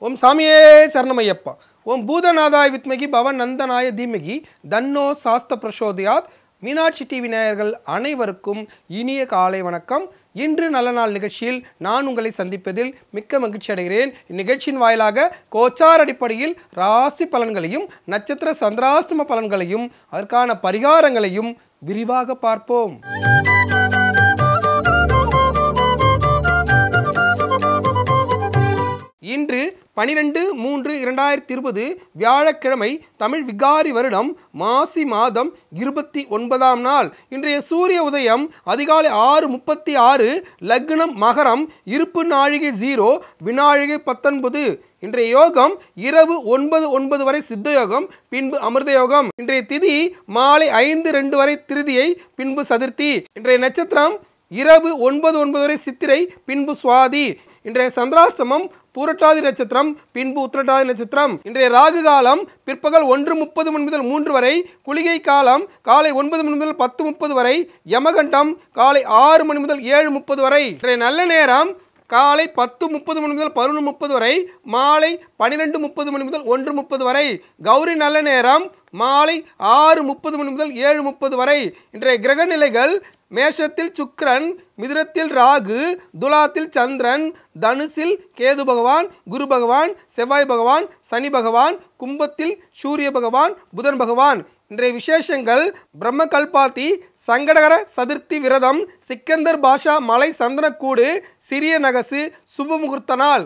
ஓம் சாமியே சரணமையப்பா ஓம் பூதநாதாய் வித்மகி பவன் நந்தனாய தீமகி தன்னோ சாஸ்த பிரசோதயாத் மீனாட்சி டிவி நேயர்கள் அனைவருக்கும் இனிய காலை வணக்கம் இன்று நல்ல நாள் நிகழ்ச்சியில் நான் உங்களை சந்திப்பதில் மிக்க மகிழ்ச்சி அடைகிறேன் இந்நிகழ்ச்சியின் வாயிலாக கோச்சார் அடிப்படையில் ராசி பலன்களையும் நட்சத்திர சந்திராஷ்டம பலன்களையும் அதற்கான பரிகாரங்களையும் விரிவாக பார்ப்போம் இன்று பனிரெண்டு மூன்று இரண்டாயிரத்தி இருபது வியாழக்கிழமை தமிழ் விகாரி வருடம் மாசி மாதம் இருபத்தி ஒன்பதாம் நாள் இன்றைய சூரிய உதயம் அதிகாலை ஆறு முப்பத்தி ஆறு லக்னம் மகரம் இருப்பு நாழிகை ஜீரோ வினாழிகை பத்தொன்பது இன்றைய யோகம் இரவு ஒன்பது ஒன்பது வரை சித்த யோகம் பின்பு அமிர்த யோகம் இன்றைய திதி மாலை ஐந்து ரெண்டு வரை திருதியை பின்பு சதுர்த்தி இன்றைய நட்சத்திரம் இரவு ஒன்பது ஒன்பது வரை சித்திரை பின்பு சுவாதி இன்றைய சந்திராஷ்டமம் பூரட்டாதி நட்சத்திரம் பின்பு உத்திரட்டாதி நட்சத்திரம் இன்றைய ராகு காலம் பிற்பகல் ஒன்று முப்பது மணி முதல் மூன்று வரை குளிகை காலம் காலை ஒன்பது மணி முதல் பத்து முப்பது வரை யமகண்டம் காலை ஆறு மணி முதல் ஏழு முப்பது வரை இன்றைய நல்ல நேரம் காலை பத்து முப்பது மணி முதல் பதினொன்று முப்பது வரை மாலை பன்னிரெண்டு முப்பது மணி முதல் ஒன்று முப்பது வரை கௌரி நல்ல நேரம் மாலை ஆறு முப்பது மணி முதல் ஏழு முப்பது வரை இன்றைய கிரக நிலைகள் மேஷத்தில் சுக்கிரன் மிதுனத்தில் ராகு துலாத்தில் சந்திரன் தனுசில் கேது பகவான் குரு பகவான் செவ்வாய் பகவான் சனி பகவான் கும்பத்தில் சூரிய பகவான் புதன் பகவான் இன்றைய விசேஷங்கள் பிரம்ம கல்பாத்தி சங்கடகர சதுர்த்தி விரதம் சிக்கந்தர் பாஷா மலை சந்தனக்கூடு சிறிய நகசு சுப முகூர்த்த நாள்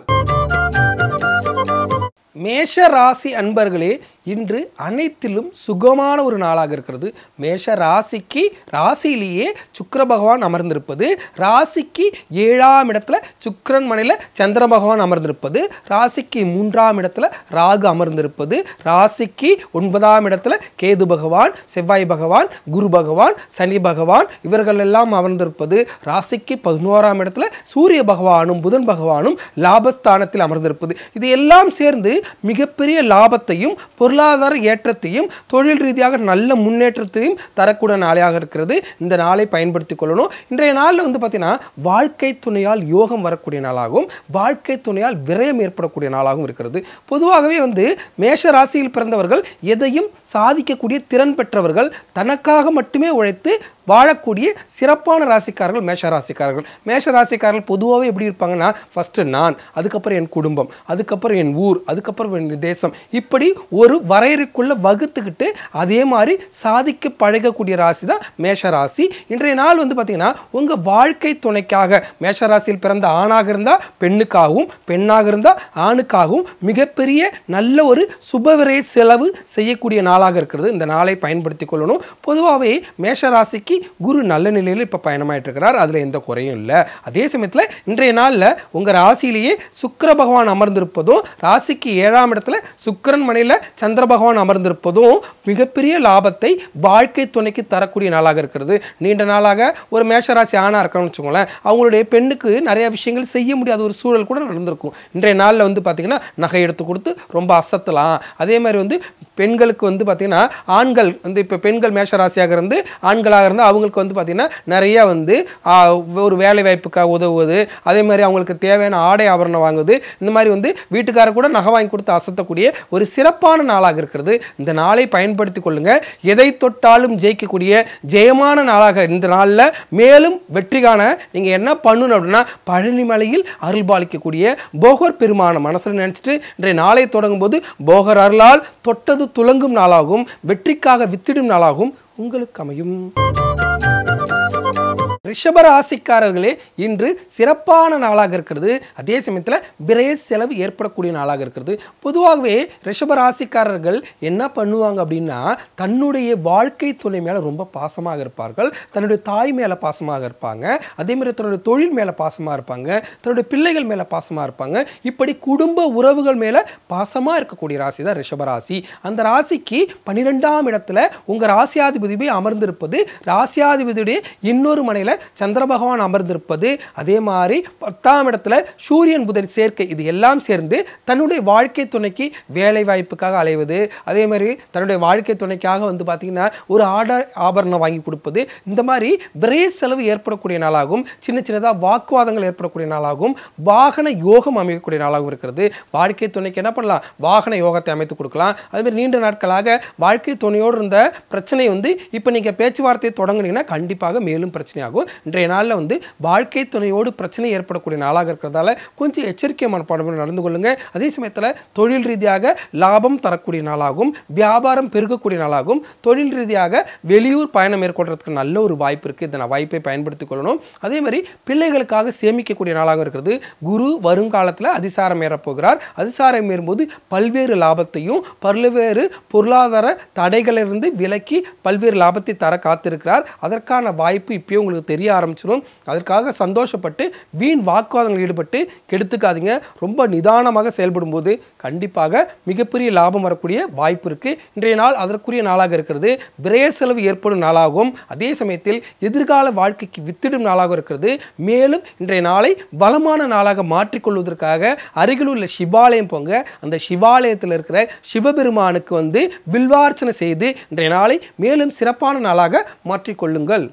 மேஷ ராசி அன்பர்களே இன்று அனைத்திலும் சுகமான ஒரு நாளாக இருக்கிறது மேஷ ராசிக்கு ராசியிலேயே சுக்கிர பகவான் அமர்ந்திருப்பது ராசிக்கு ஏழாம் இடத்துல சுக்கிரன் மனையில் சந்திர பகவான் அமர்ந்திருப்பது ராசிக்கு மூன்றாம் இடத்துல ராகு அமர்ந்திருப்பது ராசிக்கு ஒன்பதாம் இடத்துல கேது பகவான் செவ்வாய் பகவான் குரு பகவான் சனி பகவான் இவர்கள் எல்லாம் அமர்ந்திருப்பது ராசிக்கு பதினோராம் இடத்துல சூரிய பகவானும் புதன் பகவானும் லாபஸ்தானத்தில் அமர்ந்திருப்பது இது எல்லாம் சேர்ந்து மிகப்பெரிய லாபத்தையும் பொருளாதார ஏற்றத்தையும் தொழில் ரீதியாக நல்ல முன்னேற்றத்தையும் தரக்கூடிய நாளாக இருக்கிறது இந்த நாளை பயன்படுத்தி கொள்ளணும் இன்றைய நாளில் வந்து பார்த்தீங்கன்னா வாழ்க்கை துணையால் யோகம் வரக்கூடிய நாளாகவும் வாழ்க்கை துணையால் விரயம் ஏற்படக்கூடிய நாளாகவும் இருக்கிறது பொதுவாகவே வந்து மேஷ ராசியில் பிறந்தவர்கள் எதையும் சாதிக்கக்கூடிய திறன் பெற்றவர்கள் தனக்காக மட்டுமே உழைத்து வாழக்கூடிய சிறப்பான ராசிக்காரர்கள் மேஷ ராசிக்காரர்கள் மேஷ ராசிக்காரர்கள் பொதுவாகவே எப்படி இருப்பாங்கன்னா ஃபஸ்ட்டு நான் அதுக்கப்புறம் என் குடும்பம் அதுக்கப்புறம் என் ஊர் அதுக்கப்புறம் என் தேசம் இப்படி ஒரு வரையறைக்குள்ள வகுத்துக்கிட்டு அதே மாதிரி சாதிக்க பழகக்கூடிய ராசி தான் மேஷ ராசி இன்றைய நாள் வந்து பார்த்தீங்கன்னா உங்கள் வாழ்க்கை துணைக்காக மேஷ ராசியில் பிறந்த ஆணாக இருந்தால் பெண்ணுக்காகவும் பெண்ணாக இருந்தால் ஆணுக்காகவும் மிகப்பெரிய நல்ல ஒரு சுபவிரை செலவு செய்யக்கூடிய நாளாக இருக்கிறது இந்த நாளை பயன்படுத்தி கொள்ளணும் பொதுவாகவே மேஷ ராசிக்கு குரு நல்ல நிலையில் இப்போ பயணமாயிட்டு இருக்கிறார் அதில் எந்த குறையும் இல்லை அதே சமயத்தில் இன்றைய நாளில் உங்கள் ராசியிலேயே சுக்கிர பகவான் அமர்ந்திருப்பதும் ராசிக்கு ஏழாம் இடத்துல சுக்கிரன் மனையில் சந்திர பகவான் அமர்ந்திருப்பதும் மிகப்பெரிய லாபத்தை வாழ்க்கை துணைக்கு தரக்கூடிய நாளாக இருக்கிறது நீண்ட நாளாக ஒரு மேஷராசி ஆணாக இருக்கணும்னு வச்சுக்கோங்களேன் அவங்களுடைய பெண்ணுக்கு நிறைய விஷயங்கள் செய்ய முடியாத ஒரு சூழல் கூட நடந்திருக்கும் இன்றைய நாளில் வந்து பார்த்திங்கன்னா நகை எடுத்து கொடுத்து ரொம்ப அசத்தலாம் அதே மாதிரி வந்து பெண்களுக்கு வந்து பார்த்திங்கன்னா ஆண்கள் வந்து இப்போ பெண்கள் மேஷராசியாக இருந்து ஆண்களாக இருந்தால் அவங்களுக்கு வந்து பார்த்திங்கன்னா நிறைய வந்து ஆ, ஒரு வேலை வாய்ப்புக்காக உதவுவது அதே மாதிரி அவங்களுக்கு தேவையான ஆடை ஆபரணம் வாங்குவது இந்த மாதிரி வந்து வீட்டுக்காரர் கூட நகை வாங்கி கொடுத்து அசத்தக்கூடிய ஒரு சிறப்பான நாளாக இருக்கிறது இந்த நாளை பயன்படுத்தி கொள்ளுங்க எதை தொட்டாலும் ஜெயிக்கக்கூடிய ஜெயமான நாளாக இந்த நாளில் மேலும் வெற்றி காண நீங்கள் என்ன பண்ணணும் அப்படின்னா பழனிமலையில் அருள் பாலிக்கக்கூடிய போகர் பெருமான மனசில் நினச்சிட்டு இன்றைய நாளை தொடங்கும் போது போகர் அருளால் தொட்டது துலங்கும் நாளாகும் வெற்றிக்காக வித்திடும் நாளாகும் உங்களுக்கு அமையும் ரிஷப ராசிக்காரர்களே இன்று சிறப்பான நாளாக இருக்கிறது அதே சமயத்தில் விரைய செலவு ஏற்படக்கூடிய நாளாக இருக்கிறது பொதுவாகவே ரிஷப ராசிக்காரர்கள் என்ன பண்ணுவாங்க அப்படின்னா தன்னுடைய வாழ்க்கை துணை மேலே ரொம்ப பாசமாக இருப்பார்கள் தன்னுடைய தாய் மேலே பாசமாக இருப்பாங்க அதே மாதிரி தன்னுடைய தொழில் மேலே பாசமாக இருப்பாங்க தன்னுடைய பிள்ளைகள் மேலே பாசமாக இருப்பாங்க இப்படி குடும்ப உறவுகள் மேலே பாசமாக இருக்கக்கூடிய ராசி தான் ரிஷப ராசி அந்த ராசிக்கு பன்னிரெண்டாம் இடத்துல உங்கள் ராசியாதிபதி போய் அமர்ந்திருப்பது ராசியாதிபதியுடைய இன்னொரு மனையில் சந்திர பகவான் அமர்ந்திருப்பது அதே மாதிரி பத்தாம் இடத்துல சூரியன் புதன் சேர்க்கை இது எல்லாம் சேர்ந்து தன்னுடைய வாழ்க்கை துணைக்கு வேலை வாய்ப்புக்காக அலைவது அதே மாதிரி தன்னுடைய வாழ்க்கை துணைக்காக வந்து பார்த்தீங்கன்னா ஒரு ஆடை ஆபரணம் வாங்கி கொடுப்பது இந்த மாதிரி விரைய செலவு ஏற்படக்கூடிய நாளாகும் சின்ன சின்னதாக வாக்குவாதங்கள் ஏற்படக்கூடிய நாளாகும் வாகன யோகம் அமைக்கக்கூடிய நாளாகவும் இருக்கிறது வாழ்க்கை துணைக்கு என்ன பண்ணலாம் வாகன யோகத்தை அமைத்து கொடுக்கலாம் அதே மாதிரி நீண்ட நாட்களாக வாழ்க்கை துணையோடு இருந்த பிரச்சனை வந்து இப்போ நீங்கள் பேச்சுவார்த்தையை தொடங்குனீங்கன்னா கண்டிப்பாக மேலும் பிரச்சனையாகும் இன்றைய நாளில் வந்து வாழ்க்கை துணையோடு பிரச்சனை ஏற்படக்கூடிய நாளாக இருக்கிறதால கொஞ்சம் எச்சரிக்கை மனப்பாடம் நடந்து கொள்ளுங்க அதே சமயத்தில் தொழில் ரீதியாக லாபம் தரக்கூடிய நாளாகும் வியாபாரம் பெருகக்கூடிய நாளாகும் தொழில் ரீதியாக வெளியூர் பயணம் மேற்கொள்றதுக்கு நல்ல ஒரு வாய்ப்பு இருக்குது இந்த வாய்ப்பை பயன்படுத்திக் கொள்ளணும் அதே மாதிரி பிள்ளைகளுக்காக சேமிக்கக்கூடிய நாளாக இருக்கிறது குரு வருங்காலத்தில் அதிசாரம் ஏறப்போகிறார் அதிசாரம் ஏறும்போது பல்வேறு லாபத்தையும் பல்வேறு பொருளாதார தடைகளிலிருந்து விலக்கி பல்வேறு லாபத்தை தர காத்திருக்கிறார் அதற்கான வாய்ப்பு இப்பயே உங்களுக்கு தெரிய ஆரம்பிச்சிடும் அதற்காக சந்தோஷப்பட்டு வீண் வாக்குவாதங்கள் ஈடுபட்டு கெடுத்துக்காதீங்க ரொம்ப நிதானமாக செயல்படும் போது கண்டிப்பாக மிகப்பெரிய லாபம் வரக்கூடிய வாய்ப்பு இருக்கு இன்றைய நாள் அதற்குரிய நாளாக இருக்கிறது விரய செலவு ஏற்படும் நாளாகவும் அதே சமயத்தில் எதிர்கால வாழ்க்கைக்கு வித்திடும் நாளாக இருக்கிறது மேலும் இன்றைய நாளை பலமான நாளாக மாற்றிக்கொள்வதற்காக அருகில் உள்ள சிவாலயம் போங்க அந்த சிவாலயத்தில் இருக்கிற சிவபெருமானுக்கு வந்து வில்வார்ச்சனை செய்து இன்றைய நாளை மேலும் சிறப்பான நாளாக மாற்றிக்கொள்ளுங்கள்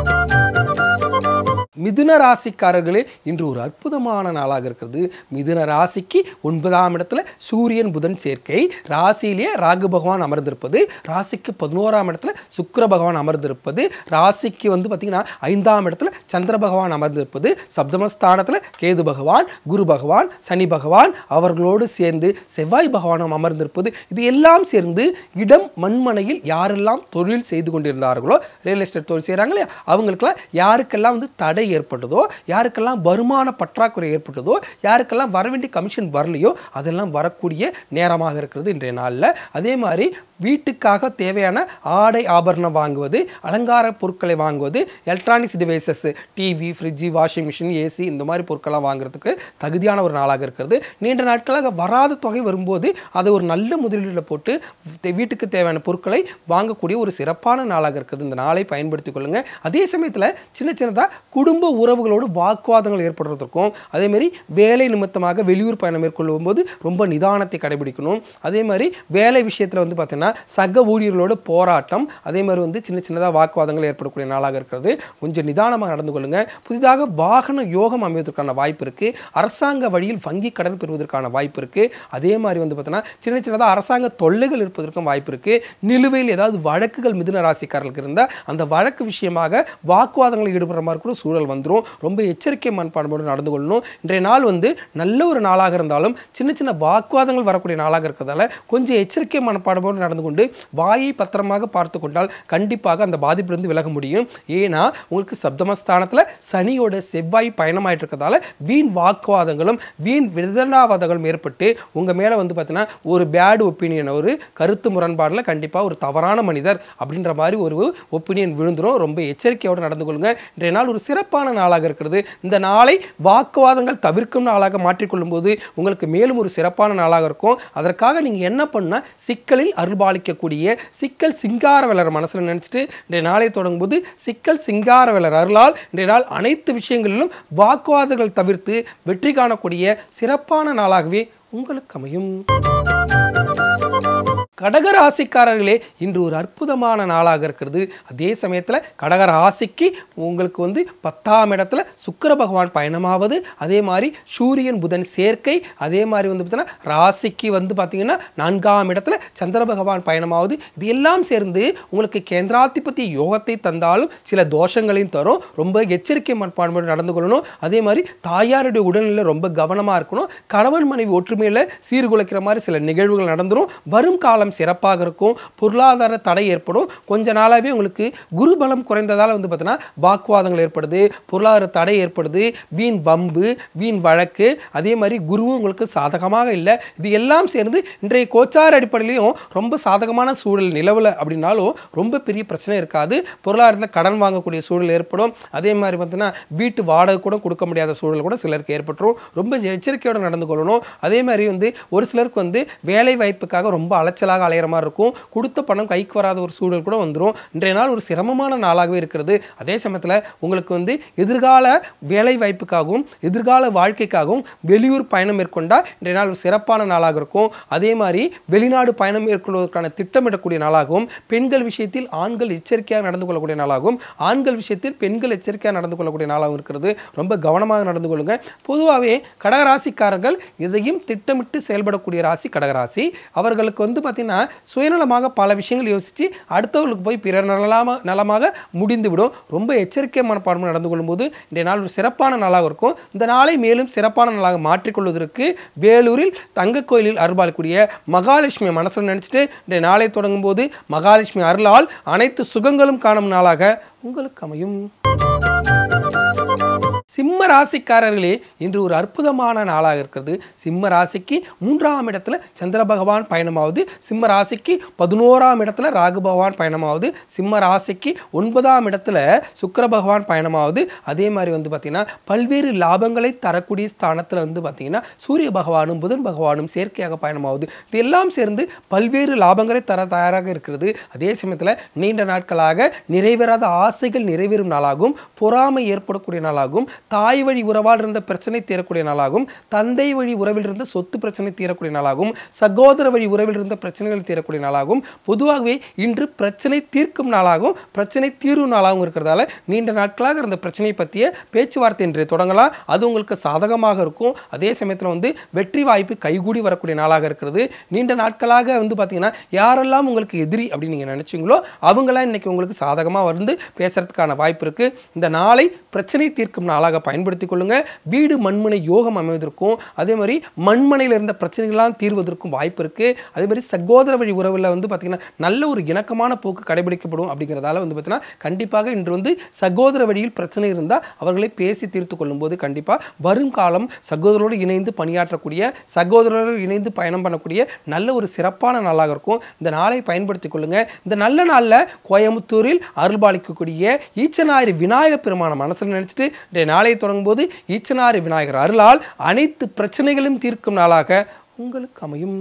மிதுன ராசிக்காரர்களே இன்று ஒரு அற்புதமான நாளாக இருக்கிறது மிதுன ராசிக்கு ஒன்பதாம் இடத்துல சூரியன் புதன் சேர்க்கை ராசியிலேயே ராகு பகவான் அமர்ந்திருப்பது ராசிக்கு பதினோராம் இடத்துல சுக்கிர பகவான் அமர்ந்திருப்பது ராசிக்கு வந்து பார்த்தீங்கன்னா ஐந்தாம் இடத்துல சந்திர பகவான் அமர்ந்திருப்பது சப்தமஸ்தானத்தில் கேது பகவான் குரு பகவான் சனி பகவான் அவர்களோடு சேர்ந்து செவ்வாய் பகவானும் அமர்ந்திருப்பது இது எல்லாம் சேர்ந்து இடம் மண்மனையில் யாரெல்லாம் தொழில் செய்து கொண்டிருந்தார்களோ ரியல் எஸ்டேட் தொழில் செய்கிறாங்க இல்லையா அவங்களுக்கெல்லாம் யாருக்கெல்லாம் வந்து தடை ஏற்பட்டதோ யாருக்கெல்லாம் வருமான பற்றாக்குறை ஏற்பட்டதோ யாருக்கெல்லாம் வர வேண்டிய கமிஷன் வரலையோ அதெல்லாம் வரக்கூடிய நேரமாக இருக்கிறது இன்றைய நாளில் அதே மாதிரி வீட்டுக்காக தேவையான ஆடை ஆபரணம் வாங்குவது அலங்கார பொருட்களை வாங்குவது electronics devices TV fridge washing machine AC இந்த மாதிரி பொருட்கள்லாம் வாங்குறதுக்கு தகுதியான ஒரு நாளாக இருக்கிறது நீண்ட நாட்களாக வராத தொகை வரும்போது அதை ஒரு நல்ல முதலீட்டில் போட்டு தே- வீட்டுக்கு தேவையான பொருட்களை வாங்கக்கூடிய ஒரு சிறப்பான நாளாக இருக்குது இந்த நாளை பயன்படுத்திக் கொள்ளுங்க அதே சமயத்தில் சின்ன சின்னதாக குடும்ப உறவுகளோடு வாக்குவாதங்கள் ஏற்படுறதுக்கும் அதே மாதிரி வேலை நிமித்தமாக வெளியூர் பயணம் மேற்கொள்ளும் போது ரொம்ப நிதானத்தை கடைபிடிக்கணும் அதே மாதிரி வேலை விஷயத்தில் வந்து பார்த்தீங்கன்னா சக ஊழியர்களோட போராட்டம் அதே மாதிரி வந்து சின்ன சின்னதாக வாக்குவாதங்கள் ஏற்படக்கூடிய நாளாக இருக்கிறது கொஞ்சம் நிதானமாக நடந்து கொள்ளுங்க புதிதாக வாகன யோகம் அமைவதற்கான வாய்ப்பு இருக்கு அரசாங்க வழியில் வங்கி கடன் பெறுவதற்கான வாய்ப்பு இருக்கு அதே மாதிரி வந்து பார்த்தீங்கன்னா சின்ன சின்னதாக அரசாங்க தொல்லைகள் இருப்பதற்கும் வாய்ப்பு இருக்கு நிலுவையில் ஏதாவது வழக்குகள் மிதுன ராசிக்காரர்களுக்கு இருந்தால் அந்த வழக்கு விஷயமாக வாக்குவாதங்களில் ஈடுபடுற மாதிரி கூட சூழல் வந்துடும் ரொம்ப எச்சரிக்கை மண்பான்மையோடு நடந்து கொள்ளணும் இன்றைய நாள் வந்து நல்ல ஒரு நாளாக இருந்தாலும் சின்ன சின்ன வாக்குவாதங்கள் வரக்கூடிய நாளாக இருக்கிறதால கொஞ்சம் எச்சரிக்கை மனப்பாடுபோடு நடந்து கொண்டு வாயை பத்திரமாக பார்த்து கொண்டால் கண்டிப்பாக அந்த பாதிப்பிலிருந்து விலக முடியும் ஏன்னா உங்களுக்கு சப்தமஸ்தானத்தில் சனியோட செவ்வாய் பயணமாயிட்டு இருக்கிறதால வீண் வாக்குவாதங்களும் வீண் விதண்டாவாதங்களும் ஏற்பட்டு உங்கள் மேலே வந்து பார்த்தீங்கன்னா ஒரு பேட் ஒப்பீனியன் ஒரு கருத்து முரண்பாடில் கண்டிப்பாக ஒரு தவறான மனிதர் அப்படின்ற மாதிரி ஒரு ஒப்பீனியன் விழுந்துரும் ரொம்ப எச்சரிக்கையோடு நடந்து கொள்ளுங்க இன்றைய நாள் ஒரு சிறப்பான நாளாக இருக்கிறது இந்த நாளை வாக்குவாதங்கள் தவிர்க்கும் நாளாக மாற்றிக்கொள்ளும் போது உங்களுக்கு மேலும் ஒரு சிறப்பான நாளாக இருக்கும் அதற்காக நீங்கள் என்ன பண்ணால் சிக்கலில் அருள்பாலிக்கக்கூடிய சிக்கல் சிங்காரவேலர் மனசில் நினச்சிட்டு இன்றைய நாளை தொடங்கும்போது சிக்கல் சிங்காரவேலர் அருளால் இன்றைய நாள் அனைத்து விஷயங்களிலும் வாக்குவாதங்கள் தவிர்த்து வெற்றி காணக்கூடிய சிறப்பான நாளாகவே உங்களுக்கு அமையும் கடக ராசிக்காரர்களே இன்று ஒரு அற்புதமான நாளாக இருக்கிறது அதே சமயத்தில் கடக ராசிக்கு உங்களுக்கு வந்து பத்தாம் இடத்துல சுக்கிர பகவான் பயணமாவது அதே மாதிரி சூரியன் புதன் சேர்க்கை அதே மாதிரி வந்து பார்த்தீங்கன்னா ராசிக்கு வந்து பார்த்தீங்கன்னா நான்காம் இடத்துல சந்திர பகவான் பயணமாவது இது எல்லாம் சேர்ந்து உங்களுக்கு கேந்திராதிபதி யோகத்தை தந்தாலும் சில தோஷங்களையும் தரும் ரொம்ப எச்சரிக்கை மனப்பான்மையோடு நடந்து கொள்ளணும் அதே மாதிரி தாயாருடைய உடல்நிலை ரொம்ப கவனமாக இருக்கணும் கணவன் மனைவி ஒற்றுமையில் சீர்குலைக்கிற மாதிரி சில நிகழ்வுகள் நடந்துரும் வரும் காலம் சிறப்பாக இருக்கும் பொருளாதார தடை ஏற்படும் கொஞ்ச நாளாகவே உங்களுக்கு குரு பலம் குறைந்ததால் வந்து பார்த்தீங்கன்னா வாக்குவாதங்கள் ஏற்படுது பொருளாதார தடை ஏற்படுது வீண் வம்பு வீண் வழக்கு அதே மாதிரி குருவும் உங்களுக்கு சாதகமாக இல்லை இது எல்லாம் சேர்ந்து இன்றைய கோச்சார அடிப்படையிலையும் ரொம்ப சாதகமான சூழல் நிலவல அப்படின்னாலும் ரொம்ப பெரிய பிரச்சனை இருக்காது பொருளாதாரத்தில் கடன் வாங்கக்கூடிய சூழல் ஏற்படும் அதே மாதிரி பார்த்தீங்கன்னா வீட்டு வாடகை கூட கொடுக்க முடியாத சூழல் கூட சிலருக்கு ஏற்பட்டுரும் ரொம்ப எச்சரிக்கையோடு நடந்து கொள்ளணும் அதே மாதிரி வந்து ஒரு சிலருக்கு வந்து வேலை வாய்ப்புக்காக ரொம்ப அலைச்சலாக சிக்கலாக அலையிற மாதிரி இருக்கும் கொடுத்த பணம் கைக்கு வராத ஒரு சூழல் கூட வந்துடும் இன்றைய நாள் ஒரு சிரமமான நாளாகவே இருக்கிறது அதே சமயத்தில் உங்களுக்கு வந்து எதிர்கால வேலை வாய்ப்புக்காகவும் எதிர்கால வாழ்க்கைக்காகவும் வெளியூர் பயணம் மேற்கொண்டால் இன்றைய நாள் ஒரு சிறப்பான நாளாக இருக்கும் அதே மாதிரி வெளிநாடு பயணம் மேற்கொள்வதற்கான திட்டமிடக்கூடிய நாளாகவும் பெண்கள் விஷயத்தில் ஆண்கள் எச்சரிக்கையாக நடந்து கொள்ளக்கூடிய நாளாகவும் ஆண்கள் விஷயத்தில் பெண்கள் எச்சரிக்கையாக நடந்து கொள்ளக்கூடிய நாளாகவும் இருக்கிறது ரொம்ப கவனமாக நடந்து கொள்ளுங்க பொதுவாகவே கடகராசிக்காரர்கள் இதையும் திட்டமிட்டு செயல்படக்கூடிய ராசி கடகராசி அவர்களுக்கு வந்து பார்த்தீங்கன்னா சுயநலமாக பல விஷயங்கள் யோசித்து அடுத்தவர்களுக்கு போய் பிறர் நலமாக நலமாக முடிந்துவிடும் ரொம்ப எச்சரிக்கை மனப்பான்மை நடந்து கொள்ளும்போது இன்றைய நாள் ஒரு சிறப்பான நாளாக இருக்கும் இந்த நாளை மேலும் சிறப்பான நாளாக மாற்றிக்கொள்வதற்கு வேலூரில் தங்க கோயிலில் அருள்பாலிக்கூடிய மகாலட்சுமி மனசில் நினச்சிட்டு இன்றைய நாளை தொடங்கும் போது மகாலட்சுமி அருளால் அனைத்து சுகங்களும் காணும் நாளாக உங்களுக்கு அமையும் சிம்ம ராசிக்காரர்களே இன்று ஒரு அற்புதமான நாளாக இருக்கிறது சிம்ம ராசிக்கு மூன்றாம் இடத்துல சந்திர பகவான் பயணமாவது சிம்ம ராசிக்கு பதினோராம் இடத்துல ராகு பகவான் பயணமாவது சிம்ம ராசிக்கு ஒன்பதாம் இடத்துல சுக்கிர பகவான் பயணமாவது அதே மாதிரி வந்து பார்த்தீங்கன்னா பல்வேறு லாபங்களை தரக்கூடிய ஸ்தானத்தில் வந்து பார்த்தீங்கன்னா சூரிய பகவானும் புதன் பகவானும் செயற்கையாக பயணமாவது இது எல்லாம் சேர்ந்து பல்வேறு லாபங்களை தர தயாராக இருக்கிறது அதே சமயத்தில் நீண்ட நாட்களாக நிறைவேறாத ஆசைகள் நிறைவேறும் நாளாகும் பொறாமை ஏற்படக்கூடிய நாளாகும் தாய் வழி உறவால் இருந்த பிரச்சனை தீரக்கூடிய நாளாகும் தந்தை வழி உறவில் இருந்த சொத்து பிரச்சனை தீரக்கூடிய நாளாகும் சகோதர வழி உறவில் இருந்த பிரச்சனைகள் தீரக்கூடிய நாளாகும் பொதுவாகவே இன்று பிரச்சனை தீர்க்கும் நாளாகவும் பிரச்சனை தீர்வும் நாளாகவும் இருக்கிறதால நீண்ட நாட்களாக இருந்த பிரச்சனை பற்றிய பேச்சுவார்த்தை இன்று தொடங்கலாம் அது உங்களுக்கு சாதகமாக இருக்கும் அதே சமயத்தில் வந்து வெற்றி வாய்ப்பு கைகூடி வரக்கூடிய நாளாக இருக்கிறது நீண்ட நாட்களாக வந்து பார்த்தீங்கன்னா யாரெல்லாம் உங்களுக்கு எதிரி அப்படின்னு நீங்கள் நினைச்சீங்களோ அவங்களாம் இன்னைக்கு உங்களுக்கு சாதகமாக வந்து பேசுறதுக்கான வாய்ப்பு இருக்கு இந்த நாளை பிரச்சனை தீர்க்கும் நாளாக பயன்படுத்திக் கொள்ளுங்க வீடு மண்மனை யோகம் அமைவதற்கும் அதே மாதிரி மண்மனையில் இருந்த பிரச்சனைகள்லாம் தீர்வதற்கும் வாய்ப்பு இருக்கு அதே மாதிரி சகோதர வழி உறவில் வந்து பார்த்தீங்கன்னா நல்ல ஒரு இணக்கமான போக்கு கடைபிடிக்கப்படும் அப்படிங்கிறதால வந்து பார்த்தீங்கன்னா கண்டிப்பாக இன்று வந்து சகோதர வழியில் பிரச்சனை இருந்தால் அவர்களை பேசி தீர்த்து கொள்ளும்போது கண்டிப்பாக வரும் காலம் சகோதரரோடு இணைந்து பணியாற்றக்கூடிய சகோதரரோடு இணைந்து பயணம் பண்ணக்கூடிய நல்ல ஒரு சிறப்பான நாளாக இருக்கும் இந்த நாளை பயன்படுத்திக் கொள்ளுங்க இந்த நல்ல நாளில் கோயம்புத்தூரில் அருள்பாலிக்கக்கூடிய ஈச்சனாரி விநாயகர் பெருமான மனசில் நினைச்சிட்டு இன்றைய நாளை தொடங்கும் போது ஈச்சனாரி விநாயகர் அருளால் அனைத்து பிரச்சனைகளும் தீர்க்கும் நாளாக உங்களுக்கு அமையும்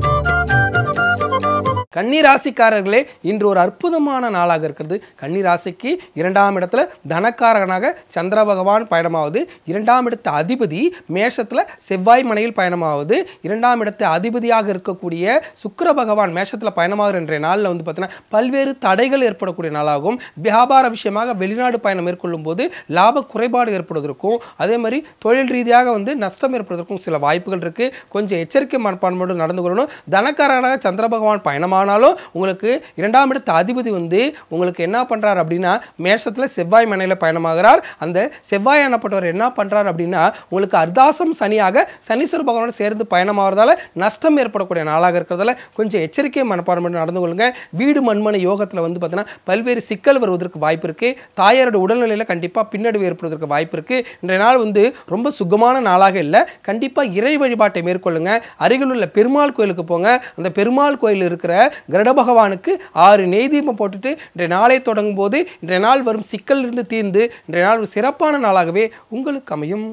கன்னி ராசிக்காரர்களே இன்று ஒரு அற்புதமான நாளாக இருக்கிறது கன்னி ராசிக்கு இரண்டாம் இடத்துல தனக்காரகனாக சந்திர பகவான் பயணமாவது இரண்டாம் இடத்து அதிபதி மேஷத்தில் செவ்வாய் மனையில் பயணமாவது இரண்டாம் இடத்து அதிபதியாக இருக்கக்கூடிய சுக்கிர பகவான் மேஷத்தில் பயணமாகிற இன்றைய நாளில் வந்து பார்த்தீங்கன்னா பல்வேறு தடைகள் ஏற்படக்கூடிய நாளாகும் வியாபார விஷயமாக வெளிநாடு பயணம் மேற்கொள்ளும் போது லாப குறைபாடு ஏற்படுவதற்கும் அதே மாதிரி தொழில் ரீதியாக வந்து நஷ்டம் ஏற்படுவதற்கும் சில வாய்ப்புகள் இருக்கு கொஞ்சம் எச்சரிக்கை மனப்பான்மையோடு நடந்து கொள்ளணும் தனக்காரகனாக சந்திர பகவான் பயணமானாலும் உங்களுக்கு இரண்டாம் இடத்து அதிபதி வந்து உங்களுக்கு என்ன பண்றார் அப்படின்னா மேஷத்தில் செவ்வாய் மனையில் பயணமாகிறார் அந்த செவ்வாய் எனப்பட்டவர் என்ன பண்றார் அப்படின்னா உங்களுக்கு அர்த்தாசம் சனியாக சனீஸ்வர பகவானோட சேர்ந்து பயணமாகிறதால நஷ்டம் ஏற்படக்கூடிய நாளாக இருக்கிறதால கொஞ்சம் எச்சரிக்கை மனப்பான்மை நடந்து கொள்ளுங்க வீடு மண்மனை யோகத்தில் வந்து பார்த்தீங்கன்னா பல்வேறு சிக்கல் வருவதற்கு வாய்ப்பு இருக்கு தாயாரோட உடல்நிலையில் கண்டிப்பாக பின்னடைவு ஏற்படுவதற்கு வாய்ப்பு இருக்கு இன்றைய நாள் வந்து ரொம்ப சுகமான நாளாக இல்லை கண்டிப்பாக இறை வழிபாட்டை மேற்கொள்ளுங்க அருகில் உள்ள பெருமாள் கோயிலுக்கு போங்க அந்த பெருமாள் கோயில் இருக்கிற கருட பகவானுக்கு ஆறு நெய் தீபம் போட்டுட்டு இன்றைய நாளை தொடங்கும் போது இன்றைய நாள் வரும் சிக்கல் இருந்து தீர்ந்து இன்றைய நாள் ஒரு சிறப்பான நாளாகவே உங்களுக்கு அமையும்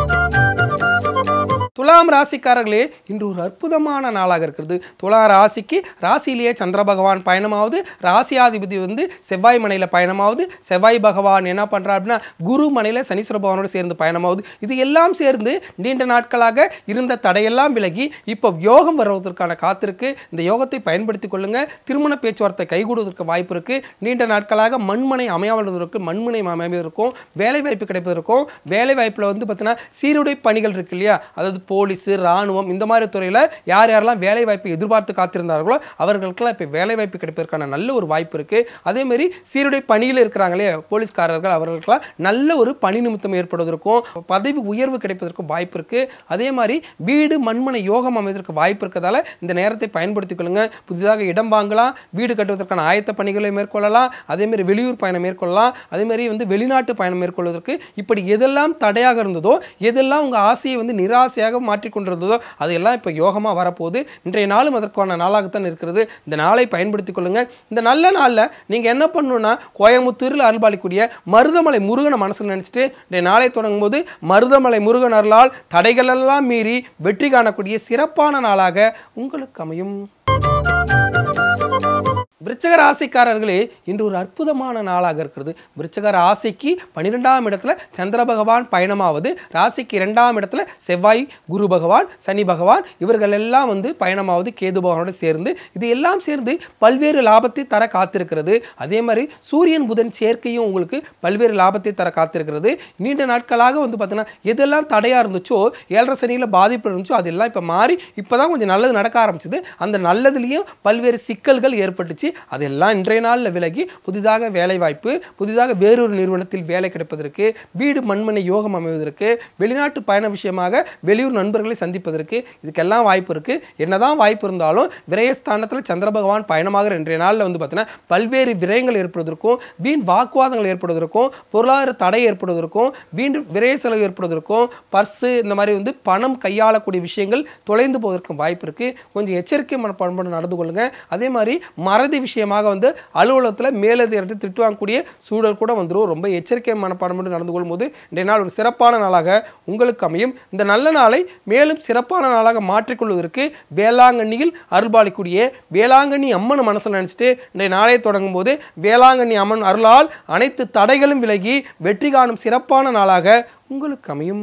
துலாம் ராசிக்காரர்களே இன்று ஒரு அற்புதமான நாளாக இருக்கிறது துலா ராசிக்கு ராசியிலேயே சந்திர பகவான் பயணமாவது ராசியாதிபதி வந்து செவ்வாய் மனையில் பயணமாவது செவ்வாய் பகவான் என்ன பண்ணுறார் அப்படின்னா குரு மனையில் சனீஸ்வர பகவானோடு சேர்ந்து பயணமாவது இது எல்லாம் சேர்ந்து நீண்ட நாட்களாக இருந்த தடையெல்லாம் விலகி இப்போ யோகம் வருவதற்கான காத்திருக்கு இந்த யோகத்தை பயன்படுத்திக் கொள்ளுங்க திருமண பேச்சுவார்த்தை கைகூடுவதற்கு வாய்ப்பு இருக்கு நீண்ட நாட்களாக மண்மனை அமையாமல் இருப்பதற்கு மண்மனை அமைவதற்கும் வேலை வாய்ப்பு கிடைப்பதற்கும் வேலை வாய்ப்பில் வந்து பார்த்தீங்கன்னா சீருடை பணிகள் இருக்கு இல்லையா அதாவது போலீஸு ராணுவம் இந்த மாதிரி துறையில் யார் யாரெல்லாம் வேலை வாய்ப்பு எதிர்பார்த்து காத்திருந்தார்களோ அவர்களுக்கெல்லாம் இப்போ வேலை வாய்ப்பு கிடைப்பதற்கான நல்ல ஒரு வாய்ப்பு இருக்கு அதே மாதிரி சீருடை பணியில் இருக்கிறாங்களே போலீஸ்காரர்கள் அவர்களுக்கெல்லாம் நல்ல ஒரு பணி நிமித்தம் ஏற்படுவதற்கும் பதவி உயர்வு கிடைப்பதற்கும் வாய்ப்பு இருக்கு அதே மாதிரி வீடு மண்மனை யோகம் அமைவதற்கு வாய்ப்பு இருக்கிறதால இந்த நேரத்தை பயன்படுத்திக் கொள்ளுங்க புதிதாக இடம் வாங்கலாம் வீடு கட்டுவதற்கான ஆயத்த பணிகளை மேற்கொள்ளலாம் அதே மாதிரி வெளியூர் பயணம் மேற்கொள்ளலாம் அதே மாதிரி வந்து வெளிநாட்டு பயணம் மேற்கொள்வதற்கு இப்படி எதெல்லாம் தடையாக இருந்ததோ எதெல்லாம் உங்க ஆசையை வந்து நிராசையாக மாற்றிக் கொண்டிருந்ததோ அதெல்லாம் இப்போ யோகமாக வரப்போகுது இன்றைய நாளும் அதற்கான நாளாகத்தான் இருக்கிறது இந்த நாளை பயன்படுத்திக் கொள்ளுங்க இந்த நல்ல நாளில் நீங்கள் என்ன பண்ணணும்னா கோயம்புத்தூரில் அருள்பாலிக்கூடிய மருதமலை முருகனை மனசில் நினச்சிட்டு இன்றைய நாளை தொடங்கும் போது மருதமலை முருகன் அருளால் தடைகளெல்லாம் மீறி வெற்றி காணக்கூடிய சிறப்பான நாளாக உங்களுக்கு அமையும் விருச்சக ராசிக்காரர்களே இன்று ஒரு அற்புதமான நாளாக இருக்கிறது விருச்சக ராசிக்கு பன்னிரெண்டாம் இடத்துல சந்திர பகவான் பயணமாவது ராசிக்கு இரண்டாம் இடத்துல செவ்வாய் குரு பகவான் சனி பகவான் இவர்கள் எல்லாம் வந்து பயணமாவது கேது பகவானோட சேர்ந்து இது எல்லாம் சேர்ந்து பல்வேறு லாபத்தை தர காத்திருக்கிறது அதே மாதிரி சூரியன் புதன் சேர்க்கையும் உங்களுக்கு பல்வேறு லாபத்தை தர காத்திருக்கிறது நீண்ட நாட்களாக வந்து பார்த்தீங்கன்னா எதெல்லாம் தடையாக இருந்துச்சோ ஏழரை சனியில் பாதிப்பு இருந்துச்சோ அதெல்லாம் இப்போ மாறி இப்போ தான் கொஞ்சம் நல்லது நடக்க ஆரம்பிச்சது அந்த நல்லதுலேயும் பல்வேறு சிக்கல்கள் ஏற்பட்டுச்சு அதெல்லாம் இன்றைய நாளில் விலகி புதிதாக வேலை வாய்ப்பு புதிதாக வேறொரு நிறுவனத்தில் வேலை கிடைப்பதற்கு வீடு மண்மனை யோகம் அமைவதற்கு வெளிநாட்டு பயண விஷயமாக வெளியூர் நண்பர்களை சந்திப்பதற்கு இதுக்கெல்லாம் வாய்ப்பு இருக்குது என்னதான் வாய்ப்பு இருந்தாலும் விரயஸ்தானத்தில் சந்திர பகவான் பயணமாகிற இன்றைய நாளில் வந்து பார்த்தீங்கன்னா பல்வேறு விரயங்கள் ஏற்படுவதற்கும் வீண் வாக்குவாதங்கள் ஏற்படுவதற்கும் பொருளாதார தடை ஏற்படுவதற்கும் வீண் விரய செலவு ஏற்படுவதற்கும் பர்ஸு இந்த மாதிரி வந்து பணம் கையாளக்கூடிய விஷயங்கள் தொலைந்து போவதற்கும் வாய்ப்பு இருக்குது கொஞ்சம் எச்சரிக்கை மனப்பான்மை நடந்து கொள்ளுங்க அதே மாதிரி மறதி விஷயமாக வந்து அலுவலகத்தில் மேலதிகாரி திட்டு வாங்கக்கூடிய சூழல் கூட வந்துடும் ரொம்ப எச்சரிக்கை மனப்பான்மை நடந்து கொள்ளும்போது இன்றைய நாள் ஒரு சிறப்பான நாளாக உங்களுக்கு அமையும் இந்த நல்ல நாளை மேலும் சிறப்பான நாளாக மாற்றிக்கொள்வதற்கு வேளாங்கண்ணியில் அருள்பாலிக்கூடிய வேளாங்கண்ணி அம்மன் மனசில் நினச்சிட்டு இன்றைய நாளை தொடங்கும் போது வேளாங்கண்ணி அம்மன் அருளால் அனைத்து தடைகளும் விலகி வெற்றி காணும் சிறப்பான நாளாக உங்களுக்கு அமையும்